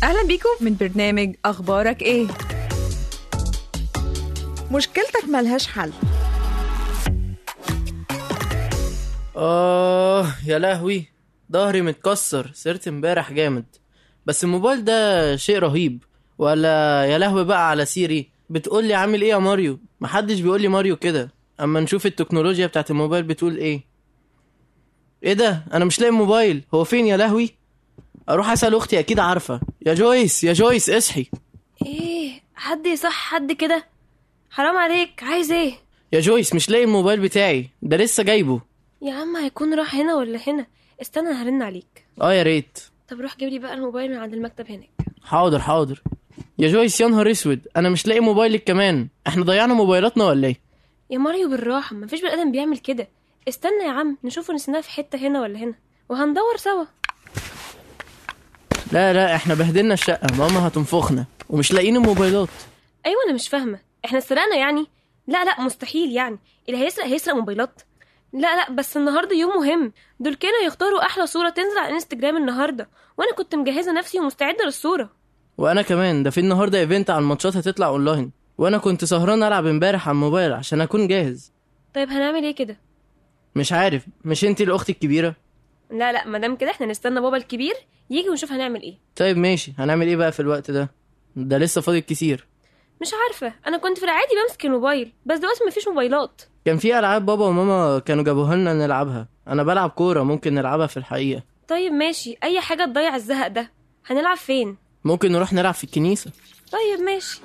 أهلا بيكم من برنامج أخبارك إيه؟ مشكلتك ملهاش حل آه يا لهوي ظهري متكسر سرت امبارح جامد بس الموبايل ده شيء رهيب ولا يا لهوي بقى على سيري بتقول لي عامل ايه يا ماريو محدش بيقول لي ماريو كده اما نشوف التكنولوجيا بتاعت الموبايل بتقول ايه ايه ده انا مش لاقي الموبايل هو فين يا لهوي اروح اسال اختي اكيد عارفه يا جويس يا جويس اصحي ايه حد يصح حد كده حرام عليك عايز ايه يا جويس مش لاقي الموبايل بتاعي ده لسه جايبه يا عم هيكون راح هنا ولا هنا استنى أنا هرن عليك اه يا ريت طب روح جيب لي بقى الموبايل من عند المكتب هناك حاضر حاضر يا جويس يا نهار اسود انا مش لاقي موبايلك كمان احنا ضيعنا موبايلاتنا ولا ايه يا ماريو بالراحه مفيش بني ادم بيعمل كده استنى يا عم نشوفه نسيناه في حته هنا ولا هنا وهندور سوا لا لا احنا بهدلنا الشقه ماما هتنفخنا ومش لاقيين الموبايلات ايوه انا مش فاهمه احنا سرقنا يعني لا لا مستحيل يعني اللي هيسرق هيسرق موبايلات لا لا بس النهارده يوم مهم دول كانوا يختاروا احلى صوره تنزل على الانستجرام النهارده وانا كنت مجهزه نفسي ومستعده للصوره وانا كمان ده في النهارده ايفنت على الماتشات هتطلع اونلاين وانا كنت سهران العب امبارح على الموبايل عشان اكون جاهز طيب هنعمل ايه كده مش عارف مش انتي الاخت الكبيره لا لا مادام كده احنا نستنى بابا الكبير يجي ونشوف هنعمل ايه طيب ماشي هنعمل ايه بقى في الوقت ده ده لسه فاضل كتير مش عارفه انا كنت في العادي بمسك الموبايل بس دلوقتي مفيش موبايلات كان في العاب بابا وماما كانوا جابوها لنا نلعبها انا بلعب كوره ممكن نلعبها في الحقيقه طيب ماشي اي حاجه تضيع الزهق ده هنلعب فين ممكن نروح نلعب في الكنيسه طيب ماشي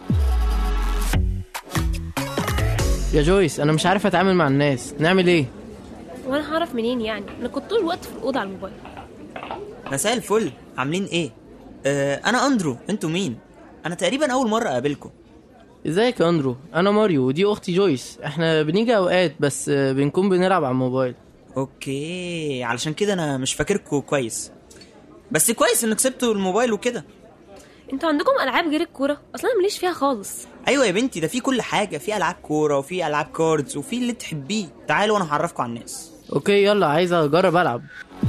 يا جويس انا مش عارف اتعامل مع الناس نعمل ايه وانا هعرف منين يعني انا كنت طول الوقت في الاوضه على الموبايل مساء الفل عاملين ايه آه انا اندرو انتوا مين انا تقريبا اول مره اقابلكم ازيك يا اندرو انا ماريو ودي اختي جويس احنا بنيجي اوقات بس آه، بنكون بنلعب على الموبايل اوكي علشان كده انا مش فاكركم كويس بس كويس ان كسبتوا الموبايل وكده انتوا عندكم العاب غير الكوره اصلا انا ماليش فيها خالص ايوه يا بنتي ده في كل حاجه في العاب كوره وفي العاب كاردز وفي اللي تحبيه تعالوا وانا هعرفكم على الناس اوكي يلا عايز اجرب العب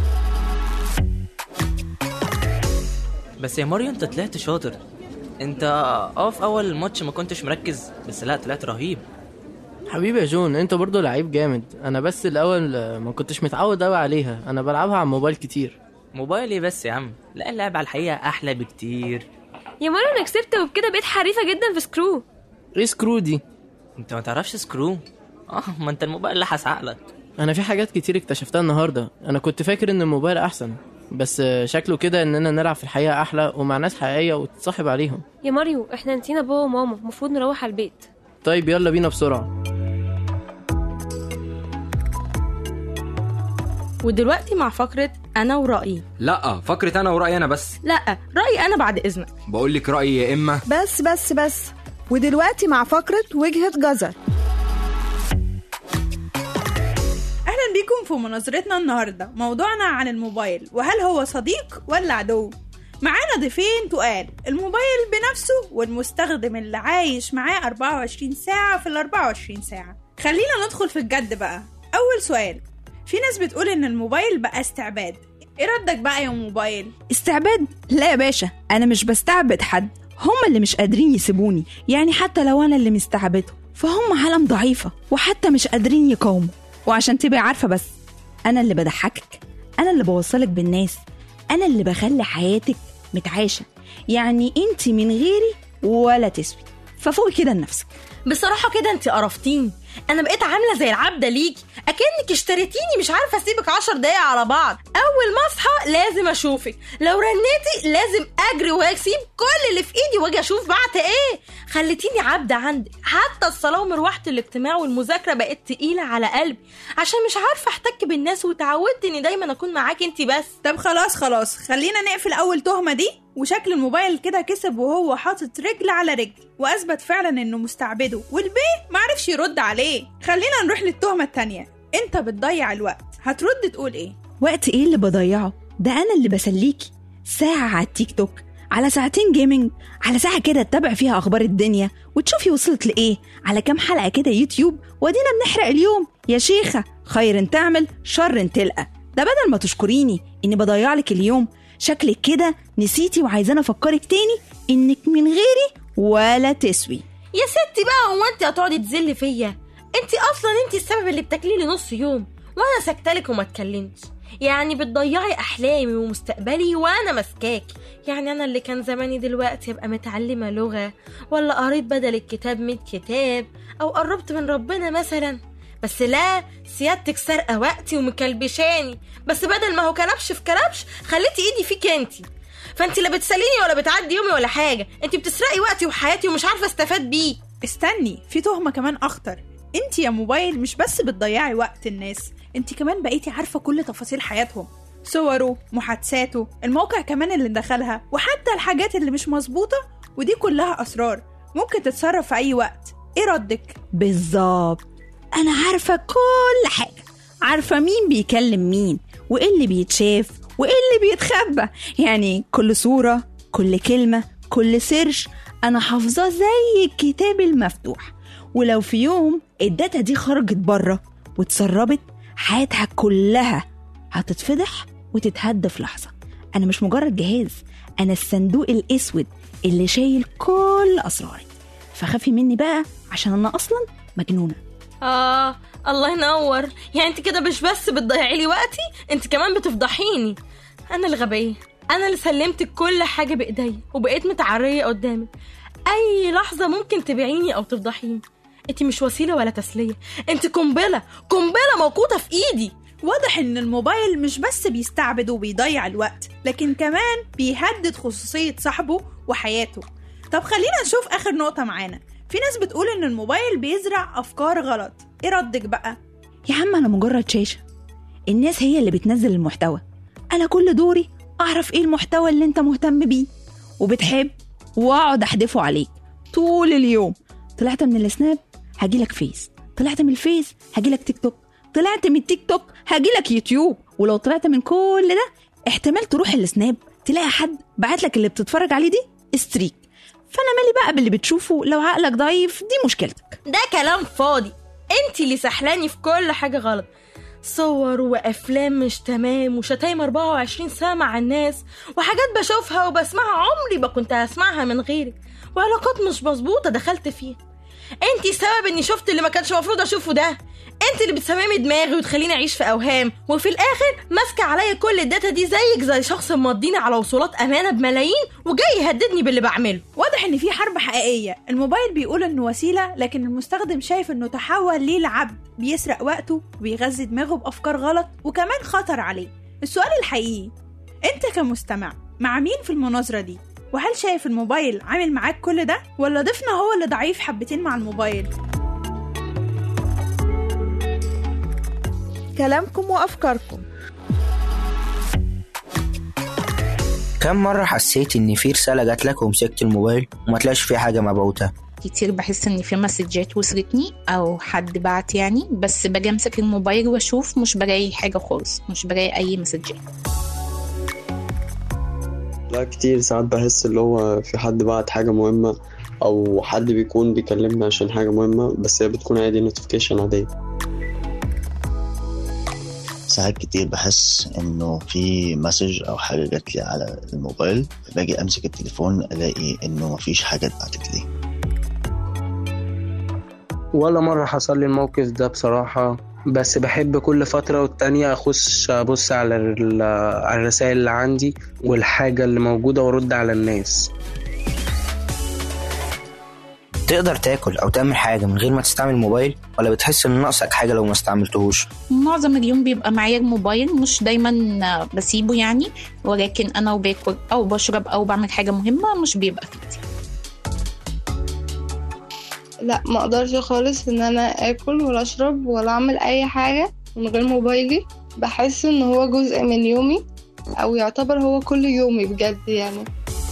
بس يا ماريو انت طلعت شاطر انت اه في اول الماتش ما كنتش مركز بس لا طلعت رهيب حبيبي يا جون انت برضو لعيب جامد انا بس الاول آه، ما كنتش متعود قوي عليها انا بلعبها على الموبايل كتير موبايل ايه بس يا عم لا اللعب على الحقيقه احلى بكتير يا مارو انا كسبت وبكده بقيت حريفه جدا في سكرو ايه سكرو دي انت ما تعرفش سكرو اه ما انت الموبايل لحس عقلك انا في حاجات كتير اكتشفتها النهارده انا كنت فاكر ان الموبايل احسن بس آه، شكله كده اننا نلعب في الحقيقه احلى ومع ناس حقيقيه وتتصاحب عليهم يا ماريو احنا نسينا بابا وماما المفروض نروح على البيت طيب يلا بينا بسرعه ودلوقتي مع فقرة أنا ورأيي لا فكرة انا ورأيي انا بس لا رأيي أنا بعد إذنك بقول لك رأيي يا اما بس بس بس ودلوقتي مع فقرة وجهة جزر اهلا بيكم في مناظرتنا النهارده موضوعنا عن الموبايل وهل هو صديق ولا عدو معانا ضيفين تقال الموبايل بنفسه والمستخدم اللي عايش معاه 24 ساعة في ال 24 ساعة خلينا ندخل في الجد بقى أول سؤال في ناس بتقول إن الموبايل بقى استعباد ايه ردك بقى يا موبايل؟ استعباد لا يا باشا انا مش بستعبد حد هم اللي مش قادرين يسيبوني يعني حتى لو انا اللي مستعبدهم فهم عالم ضعيفة وحتى مش قادرين يقاوموا وعشان تبقي عارفة بس انا اللي بضحكك انا اللي بوصلك بالناس انا اللي بخلي حياتك متعاشة يعني انت من غيري ولا تسوي ففوقي كده لنفسك بصراحة كده انت قرفتيني انا بقيت عاملة زي العبدة ليكي اكنك اشتريتيني مش عارفة اسيبك عشر دقايق على بعض اول ما اصحى لازم اشوفك لو رنيتي لازم اجري واسيب كل اللي في ايدي واجي اشوف بعت ايه خليتيني عبدة عندك حتى الصلاة ومروحة الاجتماع والمذاكرة بقت تقيلة على قلبي عشان مش عارفة احتك بالناس وتعودت اني دايما اكون معاكي انت بس طب خلاص خلاص خلينا نقفل أول تهمة دي وشكل الموبايل كده كسب وهو حاطط رجل على رجل وأثبت فعلا إنه مستعبده والبيه معرفش يرد عليه خلينا نروح للتهمة التانية أنت بتضيع الوقت هترد تقول إيه؟ وقت ايه اللي بضيعه ده انا اللي بسليكي ساعة على التيك توك على ساعتين جيمنج على ساعة كده تتابع فيها أخبار الدنيا وتشوفي وصلت لإيه على كام حلقة كده يوتيوب ودينا بنحرق اليوم يا شيخة خير تعمل شر تلقى ده بدل ما تشكريني إني بضيع لك اليوم شكلك كده نسيتي وعايزاني افكرك تاني انك من غيري ولا تسوي يا ستي بقى هو انت هتقعدي تذلي فيا انت اصلا انت السبب اللي بتاكلي لي نص يوم وانا سكتلك وما اتكلمتش يعني بتضيعي احلامي ومستقبلي وانا ماسكاكي يعني انا اللي كان زماني دلوقتي ابقى متعلمه لغه ولا قريت بدل الكتاب 100 كتاب او قربت من ربنا مثلا بس لا سيادتك سارقه وقتي ومكلبشاني بس بدل ما هو كلبش في كلبش خليتي ايدي فيك انتي فانت لا بتساليني ولا بتعدي يومي ولا حاجه انت بتسرقي وقتي وحياتي ومش عارفه استفاد بيه استني في تهمة كمان أخطر انت يا موبايل مش بس بتضيعي وقت الناس انت كمان بقيتي عارفة كل تفاصيل حياتهم صوره محادثاته الموقع كمان اللي دخلها وحتى الحاجات اللي مش مظبوطة ودي كلها أسرار ممكن تتصرف في أي وقت ايه ردك؟ بالظبط انا عارفه كل حاجه عارفه مين بيكلم مين وايه اللي بيتشاف وايه اللي بيتخبى يعني كل صوره كل كلمه كل سيرش انا حافظاه زي الكتاب المفتوح ولو في يوم الداتا دي خرجت بره واتسربت حياتها كلها هتتفضح وتتهد في لحظه انا مش مجرد جهاز انا الصندوق الاسود اللي شايل كل اسرارك فخافي مني بقى عشان انا اصلا مجنونه اه الله ينور يعني انت كده مش بس بتضيعي لي وقتي انت كمان بتفضحيني انا الغبيه انا اللي سلمتك كل حاجه بايديا وبقيت متعريه قدامك اي لحظه ممكن تبيعيني او تفضحيني انت مش وسيله ولا تسليه انت قنبله قنبله موقوته في ايدي واضح ان الموبايل مش بس بيستعبد وبيضيع الوقت لكن كمان بيهدد خصوصية صاحبه وحياته طب خلينا نشوف آخر نقطة معانا في ناس بتقول ان الموبايل بيزرع أفكار غلط ايه ردك بقى؟ يا عم انا مجرد شاشه الناس هي اللي بتنزل المحتوى انا كل دوري اعرف ايه المحتوى اللي انت مهتم بيه وبتحب واقعد احدفه عليك طول اليوم طلعت من السناب هجيلك فيس طلعت من الفيس هجيلك تيك توك طلعت من التيك توك هجيلك يوتيوب ولو طلعت من كل ده احتمال تروح السناب تلاقي حد بعت لك اللي بتتفرج عليه دي ستريك فانا مالي بقى باللي بتشوفه لو عقلك ضعيف دي مشكلتك ده كلام فاضي انت اللي سحلاني في كل حاجه غلط صور وافلام مش تمام وشتايم 24 ساعه مع الناس وحاجات بشوفها وبسمعها عمري ما كنت هسمعها من غيرك وعلاقات مش مظبوطه دخلت فيها انت السبب اني شفت اللي ما كانش المفروض اشوفه ده انت اللي بتسممي دماغي وتخليني اعيش في اوهام وفي الاخر ماسكه عليا كل الداتا دي زيك زي شخص مضيني على وصولات امانه بملايين وجاي يهددني باللي بعمله واضح ان في حرب حقيقية الموبايل بيقول انه وسيلة لكن المستخدم شايف انه تحول ليه لعبد بيسرق وقته وبيغذي دماغه بأفكار غلط وكمان خطر عليه السؤال الحقيقي انت كمستمع مع مين في المناظرة دي؟ وهل شايف الموبايل عامل معاك كل ده ولا ضيفنا هو اللي ضعيف حبتين مع الموبايل؟ كلامكم وأفكاركم كم مرة حسيت إن في رسالة جات لك ومسكت الموبايل وما تلاقيش فيه حاجة مبعوتة كتير بحس ان في مسجات وصلتني او حد بعت يعني بس باجي امسك الموبايل واشوف مش بلاقي حاجه خالص مش بلاقي اي مسجات لا كتير ساعات بحس اللي هو في حد بعت حاجة مهمة أو حد بيكون بيكلمنا عشان حاجة مهمة بس هي بتكون عادي نوتيفيكيشن عادية ساعات كتير بحس انه في مسج او حاجه جات لي على الموبايل باجي امسك التليفون الاقي انه مفيش حاجه اتبعتت لي ولا مرة حصل لي الموقف ده بصراحة بس بحب كل فترة والتانية أخش أبص على ال- على الرسائل اللي عندي والحاجة اللي موجودة وأرد على الناس تقدر تاكل أو تعمل حاجة من غير ما تستعمل الموبايل ولا بتحس إن ناقصك حاجة لو ما استعملتهوش معظم اليوم بيبقى معايا الموبايل مش دايما بسيبه يعني ولكن انا وباكل او بشرب او بعمل حاجه مهمه مش بيبقى في ايدي لا ما اقدرش خالص ان انا اكل ولا اشرب ولا اعمل اي حاجه من غير موبايلي بحس ان هو جزء من يومي او يعتبر هو كل يومي بجد يعني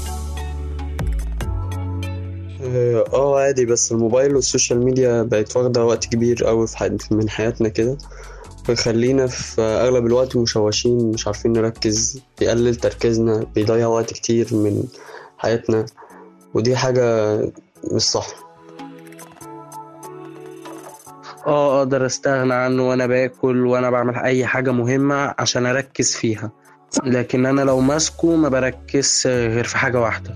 اه آه، عادي بس الموبايل والسوشيال ميديا بقت واخدة وقت كبير أوي في حي... من حياتنا كده بيخلينا في أغلب الوقت مشوشين مش عارفين نركز بيقلل تركيزنا بيضيع وقت كتير من حياتنا ودي حاجة مش صح اه اقدر استغنى عنه وانا باكل وانا بعمل اي حاجة مهمة عشان اركز فيها لكن انا لو ماسكه ما بركزش غير في حاجة واحدة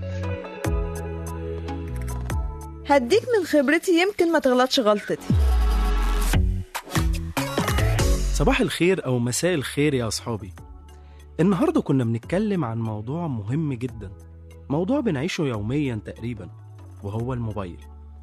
هديك من خبرتي يمكن ما تغلطش غلطتي صباح الخير أو مساء الخير يا أصحابي النهاردة كنا بنتكلم عن موضوع مهم جدا موضوع بنعيشه يوميا تقريبا وهو الموبايل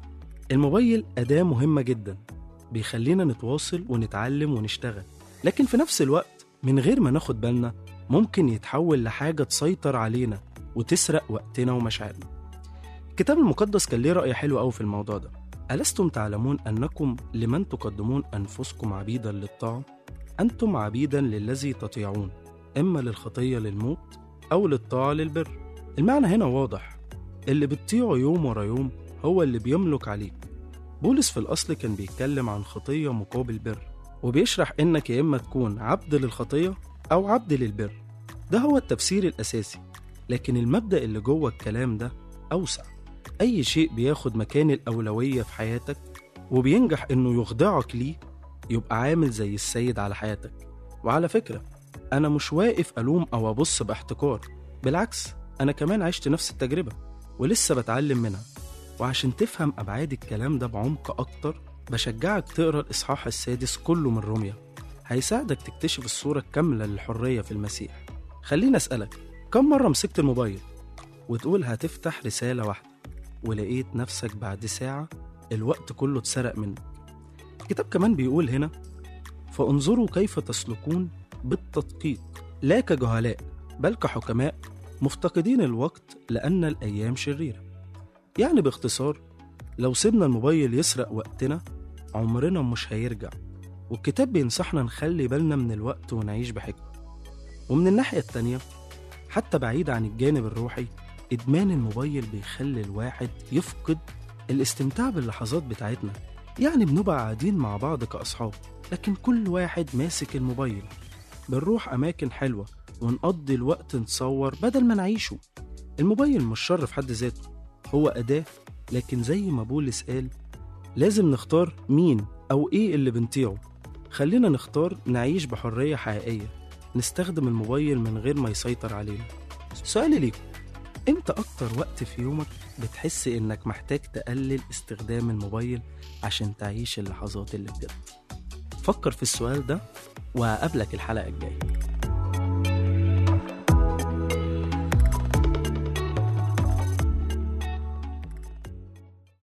الموبايل أداة مهمة جدا بيخلينا نتواصل ونتعلم ونشتغل لكن في نفس الوقت من غير ما ناخد بالنا ممكن يتحول لحاجة تسيطر علينا وتسرق وقتنا ومشاعرنا الكتاب المقدس كان ليه رأي حلو أوي في الموضوع ده ألستم تعلمون أنكم لمن تقدمون أنفسكم عبيدا للطاعة أنتم عبيدا للذي تطيعون إما للخطية للموت أو للطاعة للبر المعنى هنا واضح اللي بتطيعه يوم ورا يوم هو اللي بيملك عليك بولس في الأصل كان بيتكلم عن خطية مقابل بر وبيشرح إنك يا إما تكون عبد للخطية أو عبد للبر ده هو التفسير الأساسي لكن المبدأ اللي جوه الكلام ده أوسع أي شيء بياخد مكان الأولوية في حياتك وبينجح إنه يخضعك ليه يبقى عامل زي السيد على حياتك وعلى فكرة أنا مش واقف ألوم أو أبص باحتقار بالعكس أنا كمان عشت نفس التجربة ولسه بتعلم منها وعشان تفهم أبعاد الكلام ده بعمق أكتر بشجعك تقرأ الإصحاح السادس كله من روميا هيساعدك تكتشف الصورة الكاملة للحرية في المسيح خليني أسألك كم مرة مسكت الموبايل وتقول هتفتح رسالة واحدة ولقيت نفسك بعد ساعة الوقت كله اتسرق منك الكتاب كمان بيقول هنا فانظروا كيف تسلكون بالتدقيق لا كجهلاء بل كحكماء مفتقدين الوقت لأن الأيام شريرة يعني باختصار لو سيبنا الموبايل يسرق وقتنا عمرنا مش هيرجع والكتاب بينصحنا نخلي بالنا من الوقت ونعيش بحكمة ومن الناحية التانية حتى بعيد عن الجانب الروحي إدمان الموبايل بيخلي الواحد يفقد الاستمتاع باللحظات بتاعتنا يعني بنبقى قاعدين مع بعض كأصحاب لكن كل واحد ماسك الموبايل بنروح أماكن حلوة ونقضي الوقت نتصور بدل ما نعيشه الموبايل مش شر في حد ذاته هو أداة لكن زي ما بولس قال لازم نختار مين أو إيه اللي بنطيعه خلينا نختار نعيش بحرية حقيقية نستخدم الموبايل من غير ما يسيطر علينا سؤالي ليكم امتى أكتر وقت في يومك بتحس إنك محتاج تقلل استخدام الموبايل عشان تعيش اللحظات اللي بجد فكر في السؤال ده وهقابلك الحلقة الجاية